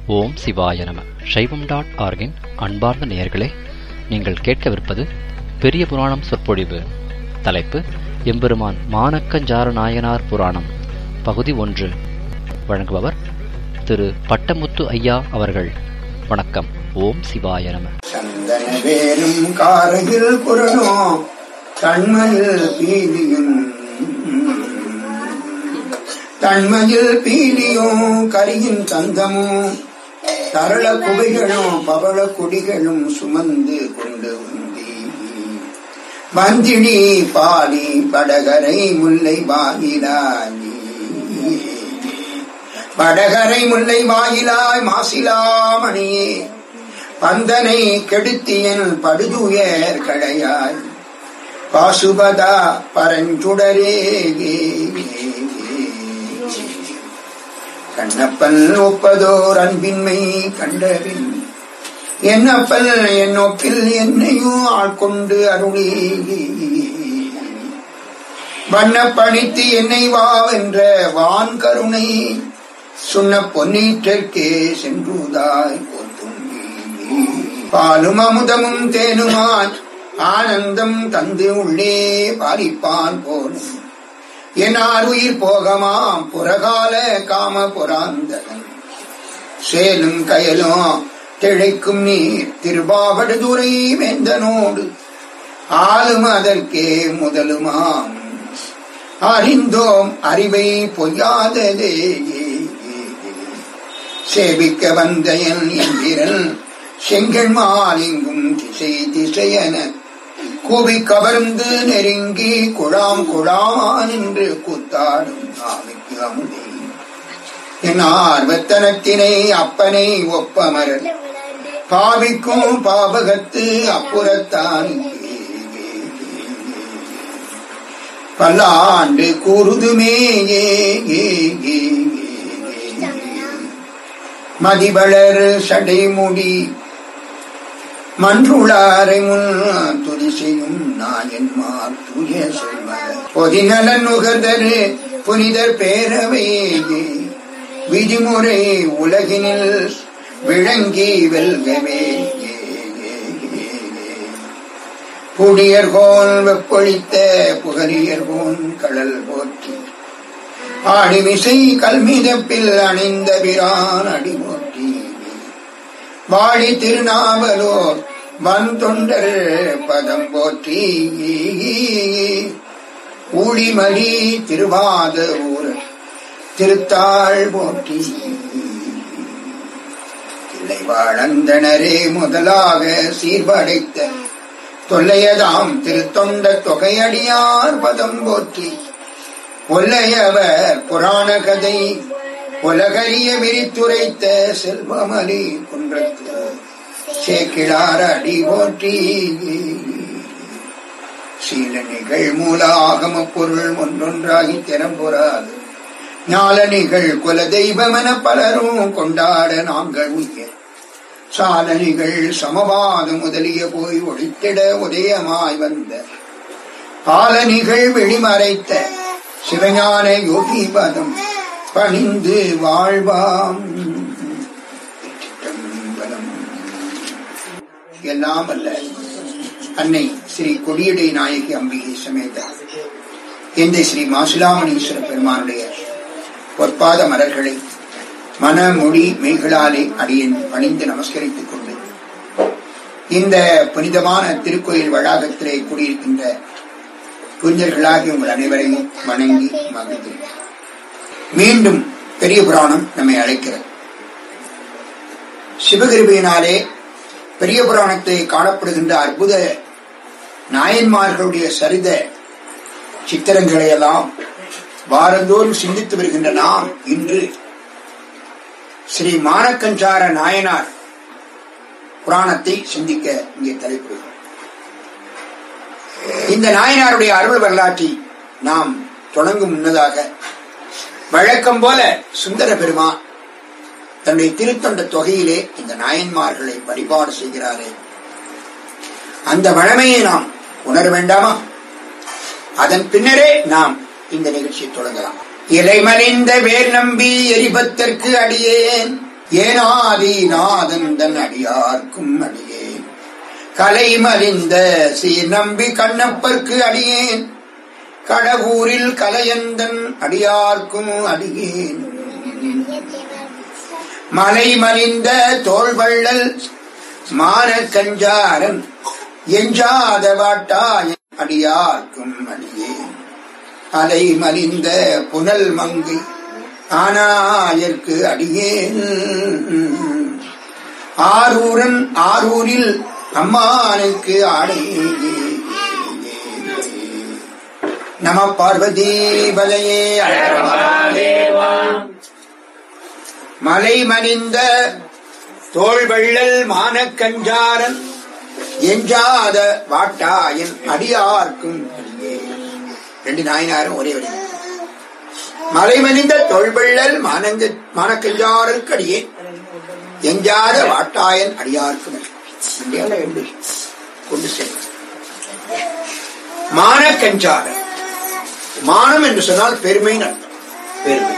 ஓம் சிவாய நம சைவம் டாட் ஆர்கின் அன்பார்ந்த நேயர்களே நீங்கள் கேட்கவிருப்பது பெரிய புராணம் சொற்பொழிவு தலைப்பு எம்பெருமான் மானக்கஞ்சார நாயனார் புராணம் பகுதி ஒன்று வழங்குபவர் திரு பட்டமுத்து ஐயா அவர்கள் வணக்கம் ஓம் சிவாய நம சந்தன வேலும் காரையில் குரலோ தன்மையில் பீலியும் தன்மையில் பீலியும் கரியின் தந்தமும் தரள குவைகளும் பவள கொடிகளும் சுமந்து கொண்டு உந்தி வந்திடி பாடி படகரை முல்லை வாயிலாயி வடகரை முல்லை வாயிலாய் மாசிலாமணியே பந்தனை கெடுத்தியன் படுதுயர் கடையாய் பாசுபதா பரஞ்சுடரே கண்ணப்பன் ஒப்பதோர் அன்பின்மை கண்டபின் என்னப்பல் என் ஒப்பில் என்னையும் ஆட்கொண்டு அருளி வண்ண பணித்து என்னை வாவென்ற வான் கருணை சொன்ன பொன்னீற்றற்கே சென்றுதாய் போத்தும்பி பாலும் அமுதமும் தேனுமான் ஆனந்தம் தந்து உள்ளே பாலிப்பான் போலும் என்னார் உயிர் போகமாம் புறகால காம புராந்தகன் சேலும் கயலும் திளைக்கும் நீர் திருவாவடுதுறை வேந்தனோடு ஆளும் அதற்கே முதலுமாம் அறிந்தோம் அறிவை பொய்யாததே சேவிக்க வந்த என் எந்திரன் செங்கல் மாலிங்கும் திசை திசையன கூவி கவர்ந்து நெருங்கி குழாம் குழான் என்று கூத்தாடும் ஆமைக்கு அமுதே என் ஆர்வத்தனத்தினை அப்பனை ஒப்பமரல் பாவிக்கும் பாவகத்து அப்புறத்தான் பல்லாண்டு கூறுதுமே ஏ ஏ ஏ மதிவளர் சடைமுடி மன்றுளாரை முன் துதி செய்யும் நாயன்மார் தூய செல்வர் பொதிநலன் நுகர்தரு புனிதர் பேரவை விதிமுறை உலகினில் விளங்கி வெல்கவே புடியர்கோன் வெப்பொழித்த புகரியர்கோன் கடல் போற்றி ஆடிமிசை கல்மிதப்பில் அணிந்த பிரான் அடிமோட்டி வாழி திருநாவலோர் வன் தொண்டர் பதம் போற்றி ஊழிமணி திருவாத ஊர் திருத்தாள் போற்றி இல்லை வாழந்தனரே முதலாக சீர்படைத்த தொல்லையதாம் திருத்தொண்ட தொகையடியார் பதம் போற்றி ஒல்லையவர் புராண கதை உலகறிய விரித்துரைத்த செல்வமலி குன்றத்து சேக்கிழார் அடி போற்றி சீல நிகழ் மூல ஆகம பொருள் ஒன்றொன்றாகி திறம்புறாது ஞாலனிகள் குல தெய்வமென பலரும் கொண்டாட நாங்கள் உயர் சாலனிகள் சமவாத முதலிய போய் ஒழித்திட உதயமாய் வந்த பாலனிகள் வெளிமறைத்த சிவஞான யோகி பதம் பணிந்து வாழ்வாம் எல்லாம் அல்ல அன்னை ஸ்ரீ கொடியடை நாயகி அம்பிகை சமேத எந்த ஸ்ரீ மாசிலாமணீஸ்வர பெருமானுடைய பொற்பாத மலர்களை மன மொழி மெய்களாலே அடியன் பணிந்து நமஸ்கரித்துக் கொண்டு இந்த புனிதமான திருக்கோயில் வளாகத்திலே கூடியிருக்கின்ற புரிஞர்களாகி உங்கள் அனைவரையும் வணங்கி மகிழ்கிறேன் மீண்டும் பெரிய புராணம் நம்மை அழைக்கிறது சிவகிருபியினாலே பெரிய புராணத்தை காணப்படுகின்ற அற்புத நாயன்மார்களுடைய சரித சித்திரங்களை எல்லாம் வாரந்தோறும் சிந்தித்து வருகின்ற நாம் இன்று ஸ்ரீ மானக்கஞ்சார நாயனார் புராணத்தை சிந்திக்க இங்கே தலைப்படுகிறோம் இந்த நாயனாருடைய அருள் வரலாற்றை நாம் தொடங்கும் முன்னதாக வழக்கம் போல சுந்தர பெருமான் தன்னுடைய திருத்தொண்ட தொகையிலே இந்த நாயன்மார்களை வழிபாடு செய்கிறாரே அந்த வழமையை நாம் உணர வேண்டாமா அதன் பின்னரே நாம் இந்த நிகழ்ச்சியை தொடங்கலாம் இலைமலிந்த வேர் நம்பி எரிபத்தற்கு அடியேன் ஏனாதி நாதன் தன் அடியார்க்கும் அடியேன் கலை மலிந்த சீர் நம்பி கண்ணப்பர்க்கு அடியேன் கடவுரில் கலையந்தன் அடியார்க்கும் அடியேன் மலை மலிந்த தோள்வள்ளல் மான கஞ்சாரன் எஞ்சாத வாட்டாய அடியார்க்கும் அடியேன் அலை மலிந்த புனல் மங்கை ஆனாயற்கு அடியேன் ஆரூரன் ஆரூரில் அம்மானுக்கு ஆடை நம பார்வதி பதையே மலை மணிந்த தோள்வள்ளல் மானக்கஞ்சாரன் எஞ்சாத வாட்டாயன் அடியார்க்கும் ரெண்டு நாயனாரும் ஒரே வழி மலைமணிந்த தொல்வள்ளல் மானங்க மானக்கஞ்சாரருக்கு அடியே எஞ்சாத வாட்டாயன் அடியார்க்கும் இந்தியாவில் எப்படி கொண்டு செல்லும் மானக்கஞ்சாரன் மானம் என்று சொன்னால் பெருமை அர்த்தம் பெருமை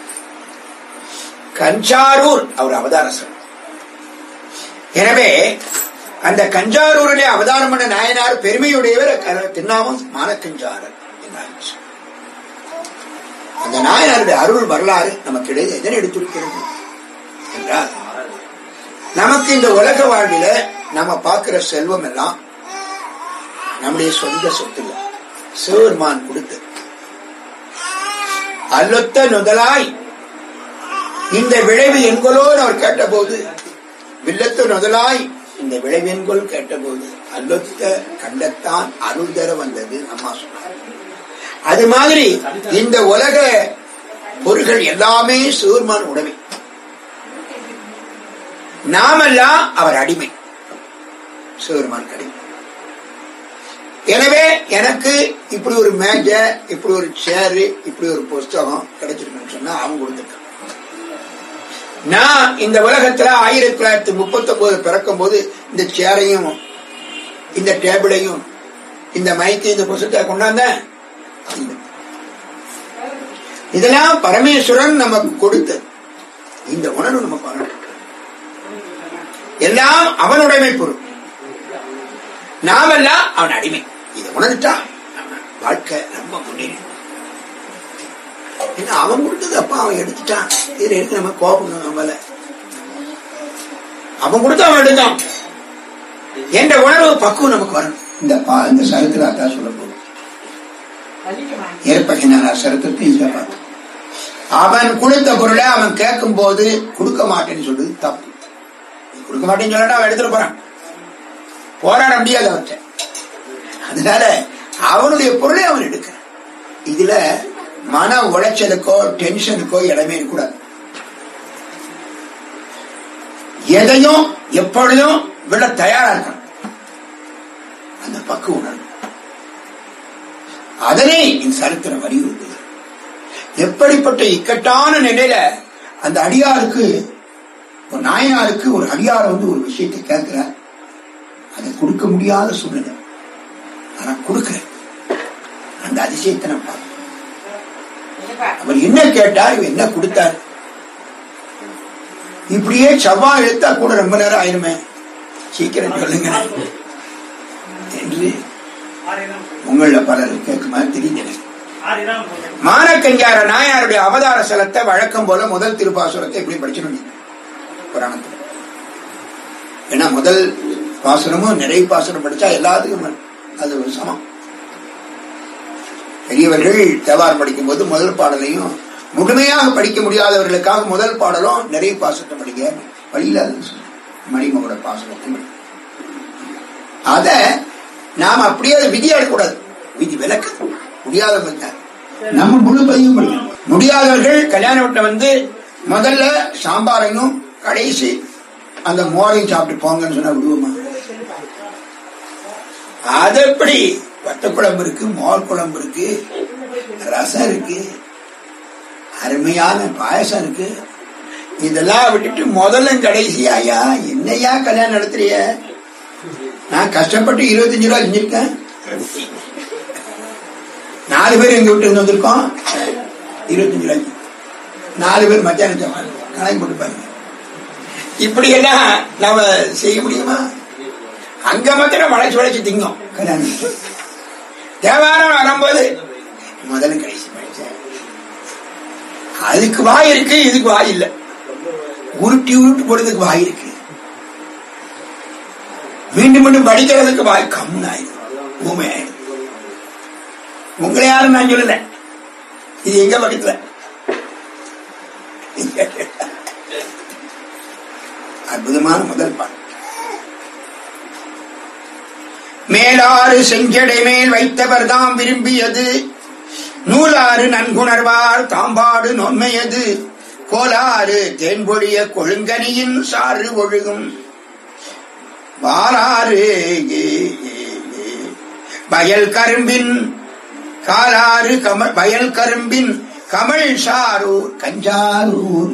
கஞ்சாரூர் அவர் அவதாரசன் எனவே அந்த கஞ்சாரூரிலே அவதாரம் பண்ண நாயனார் பெருமையுடையவர் க- திருநாமம் மானக்கஞ்சாரர் என்றார் அந்த நாயனாருடைய அருள் வரலாறு நமக்கு இடையே எதனை எடுத்துரைக்கிறது என்றால் நமக்கு இந்த உலக வாழ்வில நம்ம பார்க்கிற செல்வம் எல்லாம் நம்முடைய சொந்த சொத்து இல்லை சிவபெருமான் கொடுத்து அல்லொத்த நுதலாய் இந்த விளைவு என்கொலோன்னு அவர் கேட்டபோது வில்லத்து நுதலாய் இந்த விளைவு என்கொல் கேட்டபோது அல்லொத்த கண்டத்தான் அருள் தர வந்தது அம்மா சொன்னார் அது மாதிரி இந்த உலக பொருள்கள் எல்லாமே சிவருமான் உடைமை நாமெல்லாம் அவர் அடிமை சிவருமான் அடிமை எனவே எனக்கு இப்படி ஒரு மேஜ இப்படி ஒரு சேரு இப்படி ஒரு புஸ்தகம் கிடைச்சிருக்குன்னு சொன்னா அவங்க கொடுத்துருக்காங்க நான் இந்த உலகத்துல ஆயிரத்தி தொள்ளாயிரத்தி முப்பத்தி ஒன்பது பிறக்கும் போது இந்த சேரையும் இந்த டேபிளையும் இந்த மைக்கு இந்த புஸ்தகத்தை கொண்டாந்தேன் இதெல்லாம் பரமேஸ்வரன் நமக்கு கொடுத்தது இந்த உணர்வு நமக்கு வரணும் எல்லாம் அவனுடைமை பொருள் நாமெல்லாம் அவன் அடிமை இதை உணர்ந்துட்டா அவன் வாழ்க்கை ரொம்ப முன்னேறி ஏன்னா அவன் கொடுத்தது அப்பா அவன் எடுத்துட்டான் இதுல இருக்கு நம்ம கோபம் நம்மள அவன் கொடுத்து அவன் எடுத்தான் என்ற உணர்வு பக்குவம் நமக்கு வரணும் இந்த பா- இந்த சரித்திராத்தா சொல்ல போதும் ஏற்பகினார் சரித்திரத்தை இதுல பார்த்தோம் அவன் கொடுத்த பொருளை அவன் கேட்கும் போது கொடுக்க மாட்டேன்னு சொல்றது தப்பு நீ கொடுக்க மாட்டேன்னு சொல்லட்டா அவன் எடுத்துட்டு போறான் போராட முடியாது அவற்றை அதனால அவனுடைய பொருளை அவன் எடுக்கிறான் இதுல மன உளைச்சலுக்கோ டென்ஷனுக்கோ இடமே இருக்கக்கூடாது எதையும் எப்பொழுதும் விட தயாரா இருக்கணும் அந்த பக்கு உணர்வு அதனை இந்த சரித்திரம் வலியுறுத்துகிறது எப்படிப்பட்ட இக்கட்டான நிலையில அந்த அடியாருக்கு ஒரு நாயனாருக்கு ஒரு அடியார் வந்து ஒரு விஷயத்தை கேட்கிறார் அதை கொடுக்க முடியாத சூழ்நிலை ஆனா கொடுக்கிறேன் அந்த அதிசயத்தை நான் பார்க்கிறேன். அவர் என்ன கேட்டார் இவர் என்ன கொடுத்தார் இப்படியே செவ்வாய் எடுத்தா கூட ரொம்ப நேரம் ஆயிருமே சீக்கிரம் சொல்லுங்க என்று உங்கள பலர் கேட்குமா தெரிஞ்சது மானக்கஞ்சார நாயாருடைய அவதார ஸ்தலத்தை வழக்கம் போல முதல் திருப்பாசுரத்தை எப்படி படிச்சிடணும் புராணத்தில் ஏன்னா முதல் பாசுரமும் நிறைய பாசுரம் படிச்சா எல்லாத்துக்கும் அது ஒரு சமம் பெரியவர்கள் தேவாரம் படிக்கும் போது முதல் பாடலையும் முழுமையாக படிக்க முடியாதவர்களுக்காக முதல் பாடலும் நிறைய பாசத்தை படிக்க வழியில மணிமகோட பாசனத்தை படி. அத நாம அப்படியே அதை விதி கூடாது விதி விலக்கு முடியாதவங்க நம்ம முழு பதிவும் படிக்கணும் முடியாதவர்கள் கல்யாண வீட்டுல வந்து முதல்ல சாம்பாரையும் கடைசி அந்த மோரையும் சாப்பிட்டு போங்கன்னு சொன்னா விடுவோமா அது எப்படி வத்த குழம்பு இருக்கு மோர் குழம்பு இருக்கு ரசம் இருக்கு அருமையான பாயசம் இருக்கு இதெல்லாம் விட்டுட்டு முதல்ல கடைசி ஐயா என்னையா கல்யாணம் நடத்துறிய நான் கஷ்டப்பட்டு இருபத்தஞ்சு ரூபா செஞ்சிருக்கேன் நாலு பேர் எங்க வீட்டு இருந்து வந்திருக்கோம் இருபத்தஞ்சு ரூபாய்க்கு நாலு பேர் மத்தியானம் கணக்கு போட்டு பாருங்க இப்படியெல்லாம் நம்ம செய்ய முடியுமா அங்க மாத்திரம் வளைச்சு வளைச்சு திங்கும் கல்யாணம் தேவாரம் வரும்போது முதல்ல கடைசி படிச்சேன் அதுக்கு வாய் இருக்கு இதுக்கு வாய் இல்ல உருட்டி உருட்டு போடுறதுக்கு வாய் இருக்கு மீண்டும் மீண்டும் படிக்கிறதுக்கு வாய் கம்முன்னு ஆயிடும் ஊமை ஆயிடும் உங்களை யாரும் நான் சொல்லல இது எங்க பக்கத்துல அற்புதமான முதல் பாடல் மேலாறு செஞ்சடை மேல் வைத்தவர் தாம் விரும்பியது நூலாறு நன்குணர்வார் தாம்பாடு நொன்மையது கோலாறு தேன்பொழிய கொழுங்கனியின் சாறு ஒழுகும் வாராறு வயல் கரும்பின் காலாறு கமல் வயல் கரும்பின் கமல் சாரூர் கஞ்சாரூர்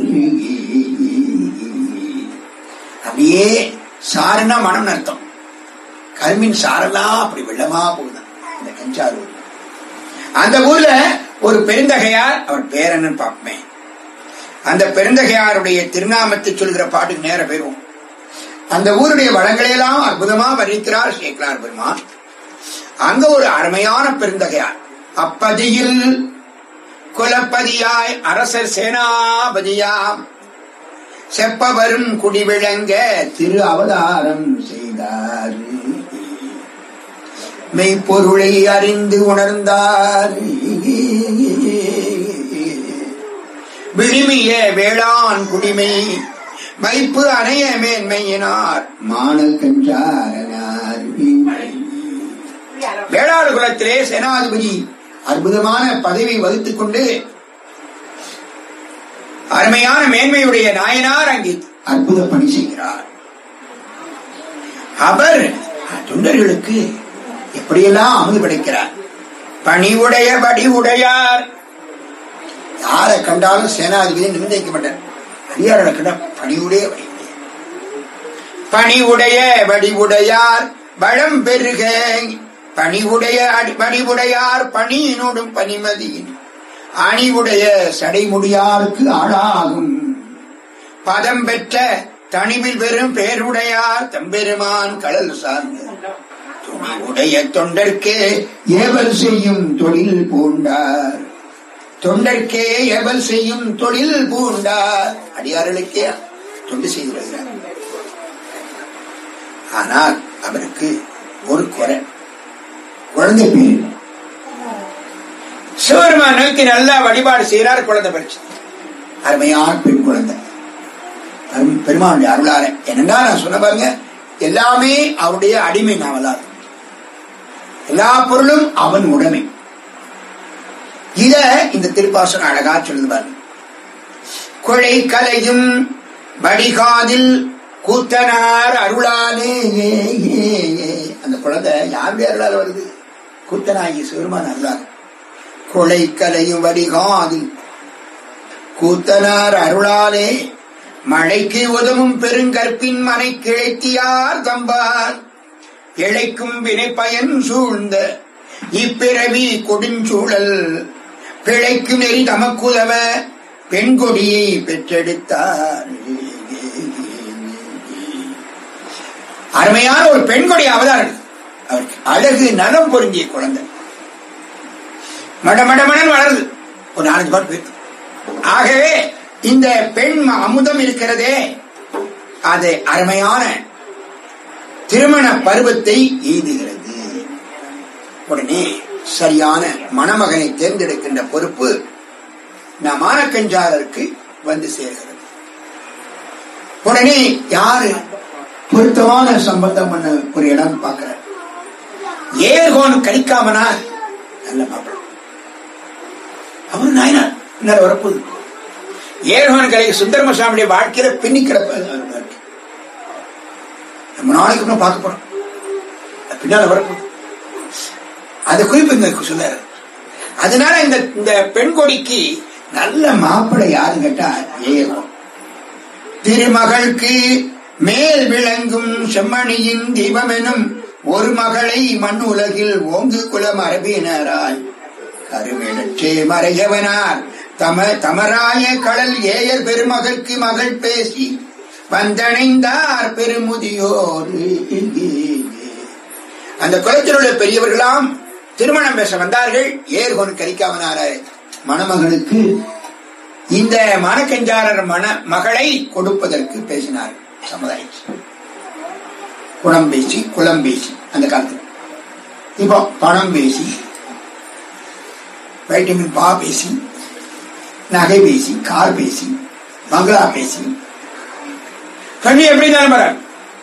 அப்படியே சாருன்னா மனம் அர்த்தம் கரும்பின் சாரெல்லாம் அப்படி வெள்ளமா போகுது இந்த கஞ்சாரூர் அந்த ஊர்ல ஒரு பெருந்தகையார் அவர் பேர் என்னன்னு பார்ப்போமே அந்த பெருந்தகையாருடைய திருநாமத்தை சொல்கிற பாட்டுக்கு நேர பெறுவோம் அந்த ஊருடைய வளங்களையெல்லாம் அற்புதமா வர்ணிக்கிறார் சேக்கலார் பெருமான் அங்க ஒரு அருமையான பெருந்தகையார் அப்பதியில் குலப்பதியாய் அரசர் சேனாபதியாம் செப்பவரும் குடிவிளங்க திரு அவதாரம் செய்தார் மெய்ப்பொருளை அறிந்து உணர்ந்தார் விழுமிய வேளாண் குடிமை வைப்பு அணைய மேன்மையினார் மான கஞ்சாரனார் வேளாண் குலத்திலே சேனாதிபதி அற்புதமான பதவி வகித்துக் கொண்டு அருமையான மேன்மையுடைய நாயனார் அங்கே அற்புத பணி செய்கிறார் அவர் தொண்டர்களுக்கு எப்படியெல்லாம் அமுது படைக்கிறார் பணிவுடைய படி உடையார் யாரை கண்டாலும் சேனாதிபதி நிர்ணயிக்க மாட்டார் அடியாரை கண்டா பணிவுடைய வடிவுடைய பணிவுடைய வடிவுடையார் வளம் பெருக பணிவுடைய வடிவுடையார் பணியினோடும் பனிமதியின் அணிவுடைய சடைமுடியாருக்கு ஆளாகும் பதம் பெற்ற தனிவில் பெறும் பேருடையார் தம்பெருமான் கடல் சார்ந்த துணிவுடைய தொண்டர்க்கே ஏவல் செய்யும் தொழில் பூண்டார் தொண்டர்க்கே ஏவல் செய்யும் தொழில் பூண்டார் அடியார்களுக்கே தொண்டு செய்து வருகிறார் ஆனால் அவருக்கு ஒரு குறை குழந்தை பேர் சிவபெருமான் நோக்கி நல்லா வழிபாடு செய்கிறார் குழந்தை பறிச்சு அருமையான பெண் குழந்தை பெருமானுடைய அருளார என்னன்னா நான் சொன்ன பாருங்க எல்லாமே அவருடைய அடிமை நாவலார் எல்லா பொருளும் அவன் உடைமை இத இந்த திருப்பாசனம் அழகா சொல்லுது பாருங்க கொழை கலையும் வடிகாதில் கூத்தனார் அருளாலே அந்த குழந்தை யாருடைய அருளால வருது கூத்தனாகி சிவருமான அருளால் கொலை கலையும் வடிகாதில் கூத்தனார் அருளாலே மழைக்கு உதவும் பெருங்கற்பின் மனை கிழைத்தியார் தம்பார் இழைக்கும் வினை பயன் சூழ்ந்த இப்பிறவி கொடுஞ்சூழல் பிழைக்கும் நெறி தமக்குதவ பெண் கொடியை பெற்றெடுத்தார் அருமையான ஒரு பெண் கொடி அவதாரம் அவருக்கு அழகு நலம் பொருந்திய குழந்தை மடமடமடன் வளருது ஒரு நாலஞ்சு பாட்டு போயிருக்கு ஆகவே இந்த பெண் அமுதம் இருக்கிறதே அது அருமையான திருமண பருவத்தை எய்துகிறது உடனே சரியான மணமகனை தேர்ந்தெடுக்கின்ற பொறுப்பு நம் மானக்கஞ்சாரருக்கு வந்து சேர்கிறது உடனே யாரு பொருத்தமான சம்பந்தம் பண்ண ஒரு இடம் பார்க்கிற ஏகோன் கழிக்காமனா நல்ல மாப்பிள்ள அவரு நாயனார் பின்னர் வரப்போகுது ஏகோன் கலை சுந்தரமசாமியுடைய வாழ்க்கையில பின்னி கிடப்ப நம்ம நாளைக்கு அப்புறம் பார்க்க போறோம் பின்னால வரப்போகுது அது குறிப்பு இங்க சொன்னாரு அதனால இந்த இந்த பெண் கொடிக்கு நல்ல மாப்பிள்ளை யாருன்னு கேட்டா ஏகம் திருமகளுக்கு மேல் விளங்கும் செம்மணியின் தீபமெனும் ஒரு மகளை மண் உலகில் ஓங்கு குலம் அரபியினராய் கருமிழற்றே மறையவனார் தம தமராய கடல் ஏயர் பெருமகற்கு மகள் பேசி வந்தணைந்தார் பெருமுதியோர் அந்த குலத்தில் உள்ள பெரியவர்களாம் திருமணம் பேச வந்தார்கள் ஏர்கொன் கரிக்காமனார மணமகளுக்கு இந்த மானக்கஞ்சாரர் மன மகளை கொடுப்பதற்கு பேசினார் சமுதாயம் குணம் பேசி குளம் பேசி அந்த காலத்துல இப்போ பணம் பேசி வைட்டமின் பா பேசி நகை பேசி கார் பேசி பங்களா பேசி கண்ணி எப்படி இருந்தாலும் பரவாயில்ல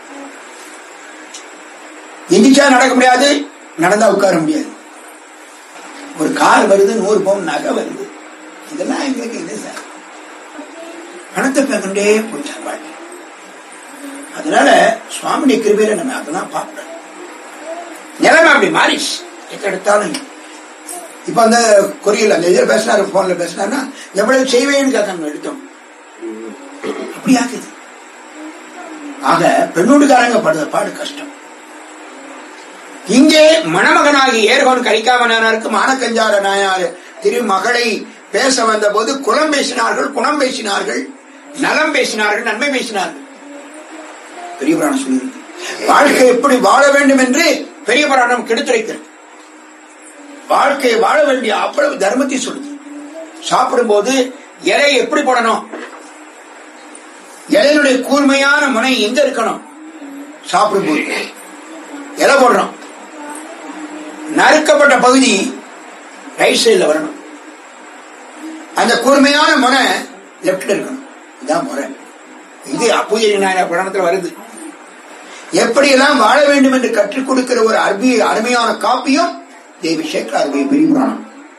எந்திரிச்சா நடக்க முடியாது நடந்தா உட்கார முடியாது ஒரு கார் வருது நூறு பவுன் நகை வருது இதெல்லாம் எங்களுக்கு இது சார் பணத்தை பேக்கண்டே போயிட்டார் வாழ்க்கை அதனால சுவாமியுடைய கிருபையில நம்ம அதெல்லாம் பார்க்கணும் நிலைமை அப்படி மாறிச்சு எங்க எடுத்தாலும் இப்ப அந்த கொரியல் அந்த இதில் பேசினாரு போன்ல பேசினாருன்னா எவ்வளவு செய்வேன்னு கேட்காங்க எடுத்தோம் அப்படி ஆகுது ஆக பெண்ணோடுக்காரங்க படுற பாடு கஷ்டம் இங்கே மணமகனாகி ஏர்கோன் கரிக்காமனாருக்கு மானக்கஞ்சார நாயார் திருமகளை பேச வந்த போது குலம் பேசினார்கள் குணம் பேசினார்கள் நலம் பேசினார்கள் நன்மை பேசினார்கள் பெரிய புராணம் சொல்லியிருக்கு வாழ்க்கை எப்படி வாழ வேண்டும் என்று பெரிய புராணம் கெடுத்துரைக்கிறது வாழ்க்கையை வாழ வேண்டிய அவ்வளவு தர்மத்தை சொல்லுது சாப்பிடும் போது இலை எப்படி போடணும் இலையினுடைய கூர்மையான முனை எங்க இருக்கணும் சாப்பிடும் போது இலை போடுறோம் நறுக்கப்பட்ட பகுதி ரைட் சைடுல வரணும் அந்த கூர்மையான முனை லெப்ட்ல இருக்கணும் இதான் முறை இது அப்பூஜை நாயன புராணத்துல வருது எப்படியெல்லாம் வாழ வேண்டும் என்று கற்றுக் கொடுக்கிற ஒரு அருமை அருமையான காப்பியம் தேவி சேகர் அருமை பெரிய புராணம்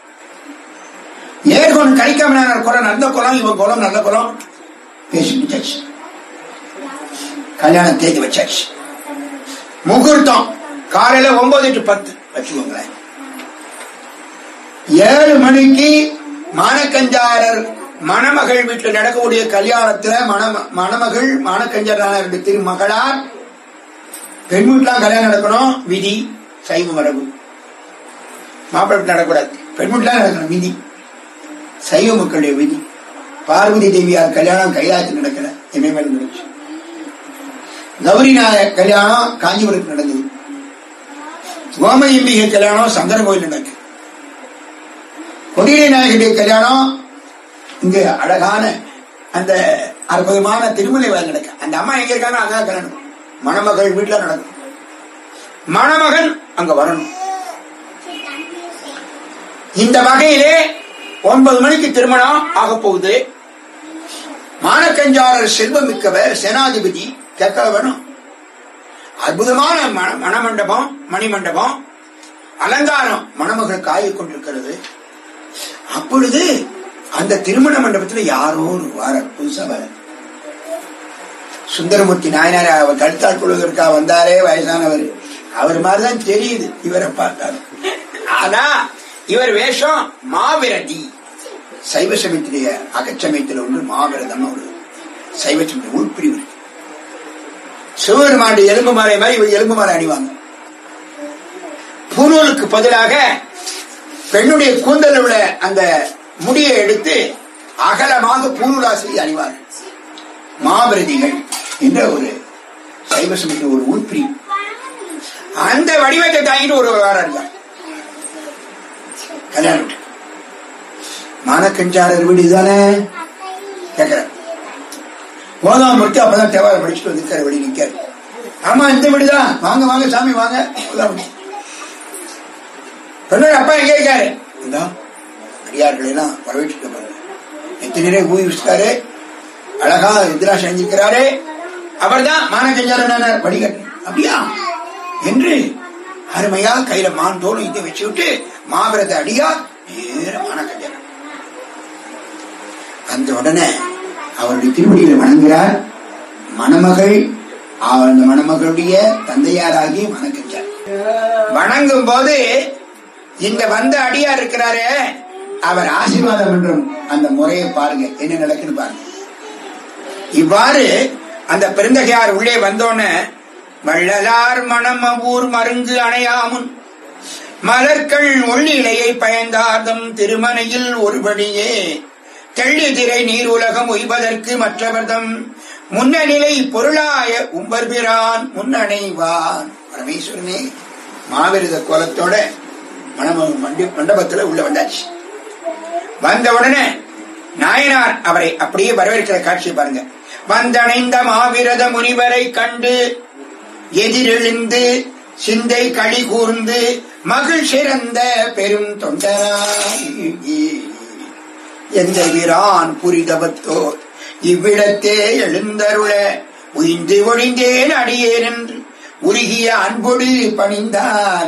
ஏர்கொன் கணிக்காமனார் குலம் நல்ல குலம் இவன் குலம் நல்ல குலம் பேசி முடிச்சாச்சு கல்யாணம் தேதி வச்சாச்சு முகூர்த்தம் காலையில ஒன்பது டு பத்து வச்சுக்கோங்களேன் ஏழு மணிக்கு மானக்கஞ்சாரர் மணமகள் வீட்டில் நடக்கக்கூடிய கல்யாணத்துல மண மணமகள் மானக்கஞ்சாரர் திருமகளார் பெண் வீட்டுலாம் கல்யாணம் நடக்கணும் விதி சைவ மரபு மாப்பிள்ளை வீட்டுல நடக்கூடாது பெண் வீட்டுலாம் நடக்கணும் விதி சைவ மக்களுடைய விதி பார்வதி தேவியார் கல்யாணம் கைலாயத்தில் நடக்கல இமயமலை நடந்துச்சு கௌரி நாயக் கல்யாணம் காஞ்சிபுரத்தில் நடந்தது கோமயம்பிகை கல்யாணம் சங்கர கோயில் நடக்கு கொடியை நாயகனுடைய கல்யாணம் இங்க அழகான அந்த அற்புதமான திருமலை வயல் நடக்க அந்த அம்மா எங்க இருக்காங்க அங்க கல்யாணம் மணமகள் வீட்டுல நடக்கும் மணமகன் அங்க வரணும் இந்த வகையிலே ஒன்பது மணிக்கு திருமணம் ஆக போகுது மானக்கஞ்சாரர் செல்வம் மிக்கவர் சேனாதிபதி கேட்க வேணும் அற்புதமான மண- மணமண்டபம் மணிமண்டபம் அலங்காரம் மணமகள் காய் கொண்டிருக்கிறது அப்பொழுது அந்த திருமண மண்டபத்துல யாரோ ஒரு வார புதுசா வர சுந்தரமூர்த்தி நாயனார் அவர் கழுத்தால் கொள்வதற்காக வந்தாரே வயசானவர் அவர் மாதிரிதான் தெரியுது இவரை பார்த்தாரு ஆனா இவர் வேஷம் மாவிரதி சைவ சமயத்திலேயே அகச்சமயத்தில் ஒன்று மாவிரதம் ஒரு சைவ சமயத்தில் உள்பிரிவு இருக்கு சிவபெருமாண்டு எலும்பு மாலை மாதிரி இவர் எலும்பு மாலை அணிவாங்க பூநூலுக்கு பதிலாக பெண்ணுடைய கூந்தல் உள்ள அந்த முடியை எடுத்து அகலமாக பூநூலாசி அணிவார்கள் மாவிரதிகள் என்ற ஒரு சைவ சமயத்தில் ஒரு உள்பிரிவு அந்த வடிவத்தை தாங்கிட்டு ஒரு வாரம் இருந்தார் கல்யாணம் வீட்டுக்கு. மானக்கஞ்சாரர் வீடு இதுதானே கேட்கிறேன் கோதாமூர்த்தி அப்பதான் தேவாரம் படிச்சுட்டு வந்திருக்காரு வெளியே நிக்காரு ஆமா இந்த வீடுதான் வாங்க வாங்க சாமி வாங்க கோதாமூர்த்தி பெண்ணோட அப்பா எங்க இருக்காரு இதா அடியார்கள் எல்லாம் வரவேற்று பாருங்க எத்தனை ஊதி வச்சுட்டாரு அழகா ருத்ராட்சி அணிஞ்சிருக்கிறாரு அவர்தான் மானக்கஞ்சாரனார் வடிகட் அப்படியா என்று அருமையா கையில மான் தோலும் இதை வச்சு விட்டு மாவிரத அடியா நேர மானக்கஞ்சாரன் அந்த உடனே அவருடைய திருவடிகளை வணங்குகிறார் மணமகள் அவர் அந்த மணமகளுடைய தந்தையாராகி வணங்குகிறார் வணங்கும் போது இந்த வந்த அடியார் இருக்கிறாரே அவர் ஆசீர்வாதம் என்றும் அந்த முறையை பாருங்க என்ன நடக்குன்னு பாருங்க இவ்வாறு அந்த பெருந்தகையார் உள்ளே வந்தோன்னு வள்ளலார் மணம ஊர் மருங்கு அணையாமுன் மலர்கள் ஒள்ளிலையை பயந்தார்தம் திருமனையில் ஒருபடியே தெள்ளி திரை நீர் உலகம் உய்வதற்கு மற்றவர்தம் முன்னநிலை பொருளாய உம்பர்பிரான் முன்னணைவான் பரமேஸ்வரனே மாவிரத கோலத்தோட மணம மண்டி- மண்டபத்துல உள்ள வந்தாச்சு வந்த உடனே நாயனார் அவரை அப்படியே வரவேற்கிற காட்சி பாருங்க வந்தணைந்த மாவிரத முனிவரை கண்டு எதிரெழுந்து சிந்தை களி கூர்ந்து மகிழ் சிறந்த பெரும் தொண்டராய் எந்த வீரான் புரிதவத்தோர் இவ்விடத்தே எழுந்தருள உயிந்து ஒழிந்தேன் அடியேன் என்று உருகிய அன்பொடு பணிந்தால்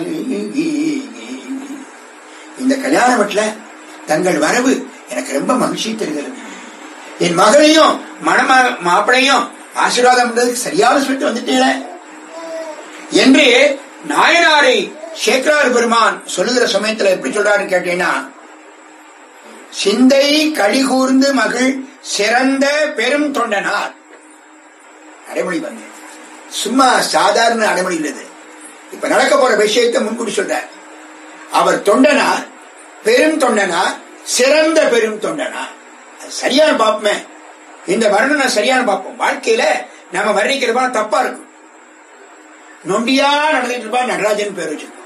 இந்த கல்யாண வீட்டுல தங்கள் வரவு எனக்கு ரொம்ப மகிழ்ச்சி தருகிறது என் மகளையும் மணம மாப்பிளையும் ஆசீர்வாதம் பண்றதுக்கு சரியான சொல்லிட்டு வந்துட்டீங்களே என்று நாயனாரை சேக்கரார் பெருமான் சொல்லுகிற சமயத்துல எப்படி சொல்றாருன்னு கேட்டீங்கன்னா சிந்தை களி கூர்ந்து மகிழ் சிறந்த பெரும் தொண்டனார் அடைமொழி வந்து சும்மா சாதாரண அடைமொழி இல்லது இப்ப நடக்க போற விஷயத்தை முன்கூட்டி சொல்றார் அவர் தொண்டனார் பெரும் தொண்டனார் சிறந்த பெரும் தொண்டனார் அது சரியான பார்ப்போமே இந்த வர்ணனை சரியான பார்ப்போம் வாழ்க்கையில நம்ம வர்ணிக்கிறப்பா தப்பா இருக்கும் நொண்டியா நடந்துட்டு இருப்பா நடராஜன் பேர் வச்சிருக்கோம்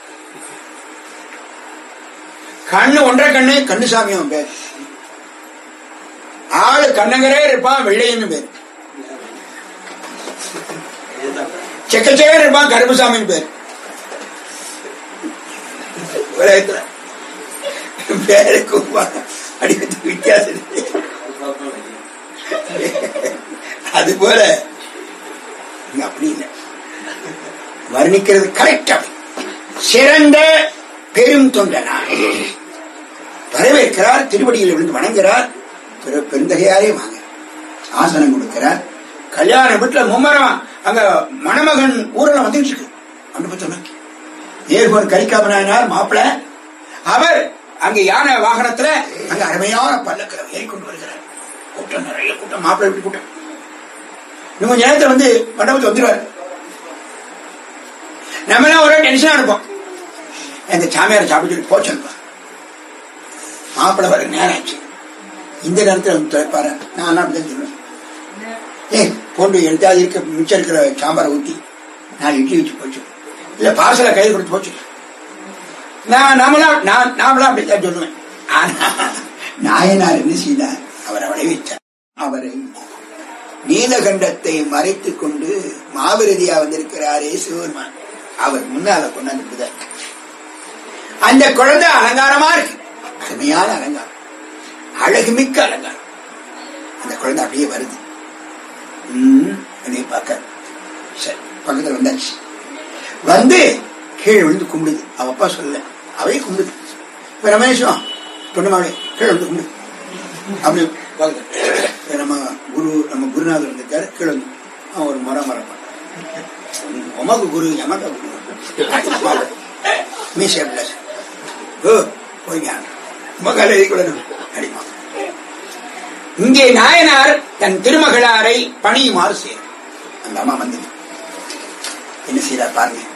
கண்ணு ஒன்றரை கண்ணு கண்ணுசாமி அவன் பேர் ஆளு கண்ணங்கரே இருப்பான் வெள்ளையன்னு பேர் செக்கச்சேகர் இருப்பான் கருப்புசாமின்னு பேர் உலகத்துல பேருக்கும் அடிக்கிறதுக்கு வித்தியாசம் இருக்கு. அது போல இங்க அப்படி இல்லை வர்ணிக்கிறது கரெக்டா சிறந்த பெரும் தொண்டனா வரவேற்கிறார் திருவடியில் விழுந்து வணங்குகிறார் பெரு பெருந்தகையாரே வாங்க ஆசனம் கொடுக்கிறார் கல்யாண வீட்டுல மும்மரம் அங்க மணமகன் ஊரில் வந்துட்டு இருக்கு மண்டபத்தை நோக்கி ஏர்கோன் கரிக்காமனார் மாப்பிள அவர் அங்க யானை வாகனத்துல அங்க அருமையான பல்லக்கிற ஏறிக்கொண்டு வருகிறார் கூட்டம் நிறைய கூட்டம் மாப்பிள்ளை வீட்டு கூட்டம் இன்னும் கொஞ்ச நேரத்துல வந்து மண்டபத்தை வந்துருவார் நம்மளாம் ஒரே டென்ஷனா இருப்போம் எங்க சாமியார் சாப்பிட்டு போச்சுப்பா மாப்பிள்ளை வர நேரம் ஆச்சு இந்த நேரத்துல வந்து துவைப்பாரு நான் அப்படிதான் சொல்லுவேன் ஏய் போண்டு எடுத்தாது இருக்க மிச்சம் இருக்கிற சாம்பாரை ஊத்தி நாலு இட்லி வச்சு போச்சு இல்ல பார்சலை கையில் கொடுத்து போச்சு நான் நாமளாம் நான் நாமளாம் அப்படித்தான் சொல்லுவேன் ஆனா நாயனார் என்ன செய்தார் அவரை விளைவிச்சார் அவரை நீலகண்டத்தை மறைத்துக் கொண்டு மாவிரதியா வந்திருக்கிறாரே சிவபெருமான் அவர் முன்னால கொண்டாந்து அந்த குழந்தை அலங்காரமா இருக்கு அருமையான அலங்காரம் அழகுமிக்க அலங்காரம் அந்த குழந்தை அப்படியே வருது ம், என்னைய பார்க்க சரி பக்கத்துல வந்தாச்சு வந்து கீழே விழுந்து கும்பிடுது அவ அப்பா சொல்லல அவையே கும்பிடுது இப்ப ரமேஷும் பொண்ணுமாவே கீழே விழுந்து கும்பிடு அப்படி பக்கத்துல. இப்ப நம்ம குரு நம்ம குருநாதர் இருந்திருக்காரு கீழே வந்து அவன் ஒரு மரம் மரம் உமக்கு குரு எமக்க குரு மீசை பிளஸ் ஓ போய்ங்க மகள் எழுதி கொள்ளணும் அடிமா இங்கே நாயனார் தன் திருமகளாரை பணியுமாறு செய்யும் அந்த அம்மா வந்து என்ன செய்யறார் பாருங்க